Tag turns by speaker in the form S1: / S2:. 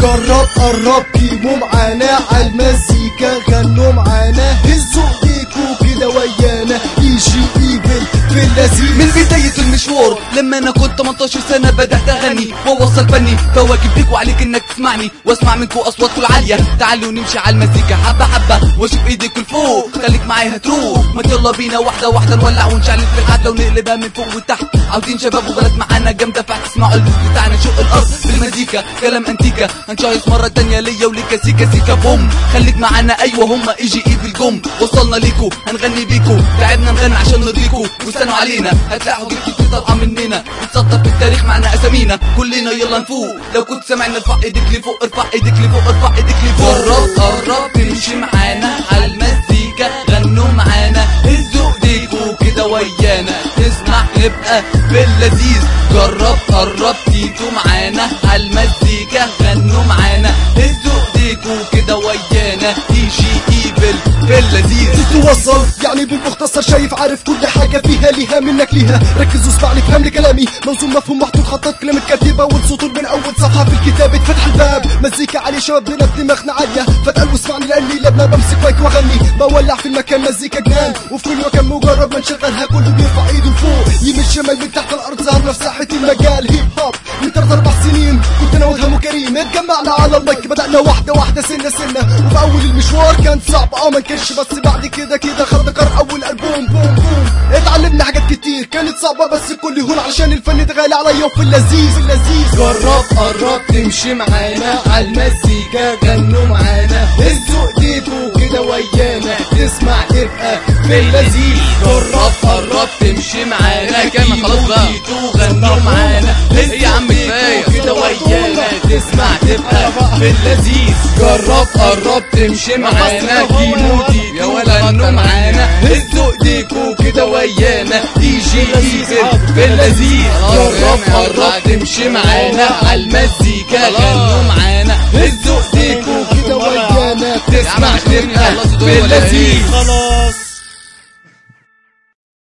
S1: جرب قرب كيمو معانا عالمزيكا غنوا معانا هزوا ايديكوا كده ويانا يجي ايفل في اللذيذ
S2: من بداية المشوار لما انا كنت 18 سنة بدأت اغني واوصل فني فواجب ليك وعليك انك تسمعني واسمع منكم اصواتكم العالية تعالوا نمشي على المزيكا حبة حبة واشوف ايديكم لفوق خليك معايا هتروح ما يلا بينا واحدة واحدة نولع ونشعل في العدة ونقلبها من فوق وتحت عاوزين شباب وبلد معانا جامدة فتسمعوا اللوز بتاعنا شق الارض بالمزيكا كلام انتيكا هنشايص مرة تانية ليا وليكا سيكا سيكا بوم خليك معانا ايوه هما ايجي اي بالجم وصلنا ليكو هنغني بيكو تعبنا نغني عشان نرضيكو واستنوا علينا هتلاقوا جيل كتير طالعه مننا نتسطر في التاريخ معنا اسامينا كلنا يلا نفوق لو كنت سامعنا ارفع ايديك لفوق ارفع ايديك لفوق ارفع ايديك لفوق قرب قرب تمشي معانا على المزيكا غنوا معانا هزوا ايديكوا كده ويانا تسمع نبقى باللذيذ جرب قرب تيجوا معانا على المزيكا غنوا معانا هزوا ايديكوا كده ويانا يجي ايفل باللذيذ
S1: توصل يعني بالمختصر شايف عارف كل حاجة فيها ليها منك ليها ركز واسمعني فهم لي كلامي منظوم مفهوم محطوط خطط كلمة كاتبة والسطور من أول صفحة في الكتاب اتفتح الباب مزيكا عالية شبابنا بدماغنا عالية فتقل واسمعني لأني لما بمسك مايك وأغني بولع في المكان مزيكا جنان وفي كل مكان مجرد ما نشغلها كله بيرفع ايده لفوق يمين شمال من تحت الأرض ظهرنا في ساحة المجال هيب هوب من ثلاث أربع سنين كنت أنا وادهم وكريم اتجمعنا على المايك بدأنا واحدة واحدة سنة سنة وفي أول المشوار كان صعب اه ما نكرش بس بعد كده كده خد قرار أول ألبوم بوم بوم اتعلمنا حاجات كتير كانت صعبة بس الكل يهون علشان الفن ده غالي عليا وفي اللذيذ في اللذيذ
S3: جرب قرب تمشي معانا عالمزيكا غنوا معانا هزوا ايديكوا كده ويانا تسمع تبقى في اللذيذ جرب قرب تمشي معانا
S2: لا كامل خلاص بقى.
S3: كيمو غنوا معانا هزوا
S2: يا عم كفاية.
S3: ايديكوا كده ويانا تسمع تبقى في اللذيذ جرب قرب تمشي معانا كيمو
S2: يا
S3: تيتو
S2: ولا
S3: غنوا
S2: بطل
S3: معانا هزوا ايديكوا كده ويانا يجي ايفل في اللذيذ
S2: خلاص
S3: جرب
S2: يا عم،
S3: قرب
S2: عادي.
S3: تمشي معانا عالمزيكا
S2: خلاص.
S3: غنوا معانا هزوا ايديكوا كده ويانا تسمع
S2: عم،
S3: تبقى
S2: خلصوا دول
S3: في
S2: ولا إيه؟
S3: اللذيذ
S4: خلاص